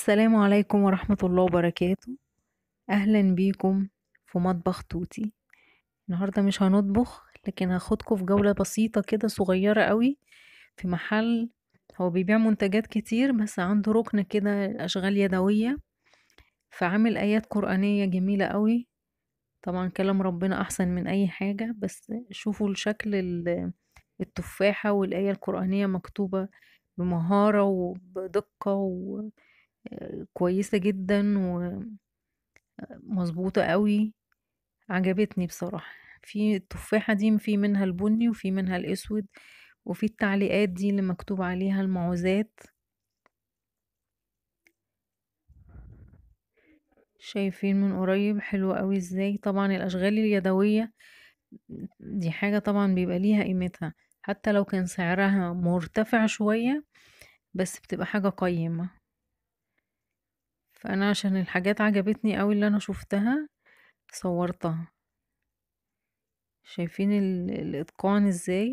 السلام عليكم ورحمة الله وبركاته أهلا بيكم في مطبخ توتي النهاردة مش هنطبخ لكن هاخدكم في جولة بسيطة كده صغيرة قوي في محل هو بيبيع منتجات كتير بس عنده ركن كده أشغال يدوية فعامل آيات قرآنية جميلة قوي طبعا كلام ربنا أحسن من أي حاجة بس شوفوا الشكل التفاحة والآية القرآنية مكتوبة بمهارة وبدقة و كويسة جدا ومظبوطة قوي عجبتني بصراحة في التفاحة دي في منها البني وفي منها الأسود وفي التعليقات دي اللي مكتوب عليها المعوذات شايفين من قريب حلوة قوي ازاي طبعا الأشغال اليدوية دي حاجة طبعا بيبقى ليها قيمتها حتى لو كان سعرها مرتفع شوية بس بتبقى حاجة قيمة فأنا عشان الحاجات عجبتني أوي اللي أنا شوفتها صورتها شايفين الإتقان ازاي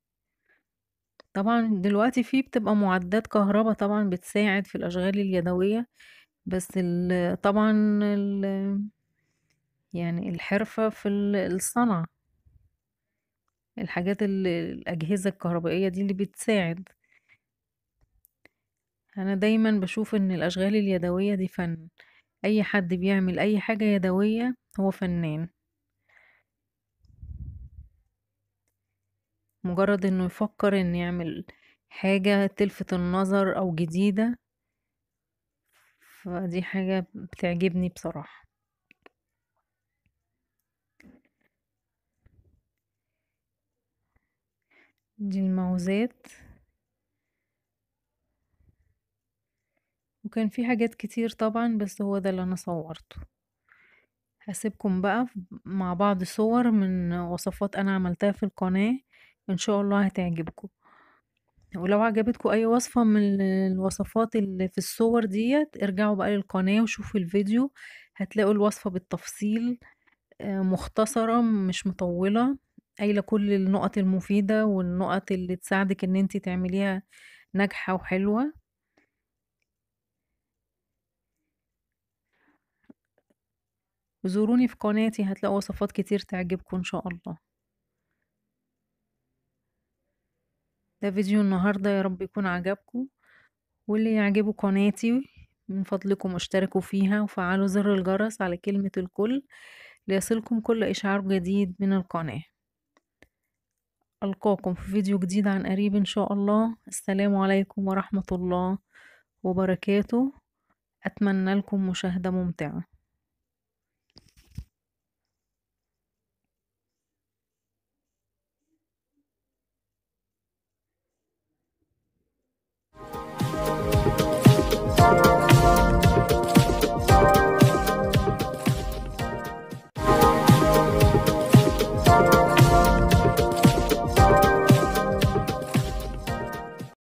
طبعا دلوقتي في بتبقى معدات كهربا طبعا بتساعد في الأشغال اليدوية بس ال طبعا ال يعني الحرفة في الصنعة الحاجات الأجهزة الكهربائية دي اللي بتساعد أنا دايما بشوف إن الأشغال اليدوية دي فن أي حد بيعمل أي حاجة يدوية هو فنان مجرد إنه يفكر إن يعمل حاجة تلفت النظر أو جديدة فدي حاجة بتعجبني بصراحة دي المعوذات وكان في حاجات كتير طبعا بس هو ده اللي انا صورته هسيبكم بقى مع بعض صور من وصفات انا عملتها في القناة ان شاء الله هتعجبكم ولو عجبتكم اي وصفة من الوصفات اللي في الصور ديت ارجعوا بقى للقناة وشوفوا الفيديو هتلاقوا الوصفة بالتفصيل مختصرة مش مطولة قايلة كل النقط المفيدة والنقط اللي تساعدك ان انتي تعمليها ناجحة وحلوة زوروني في قناتي هتلاقوا وصفات كتير تعجبكم ان شاء الله ده فيديو النهاردة يا رب يكون عجبكم واللي يعجبه قناتي من فضلكم اشتركوا فيها وفعلوا زر الجرس على كلمة الكل ليصلكم كل إشعار جديد من القناة ألقاكم في فيديو جديد عن قريب إن شاء الله السلام عليكم ورحمة الله وبركاته أتمنى لكم مشاهدة ممتعة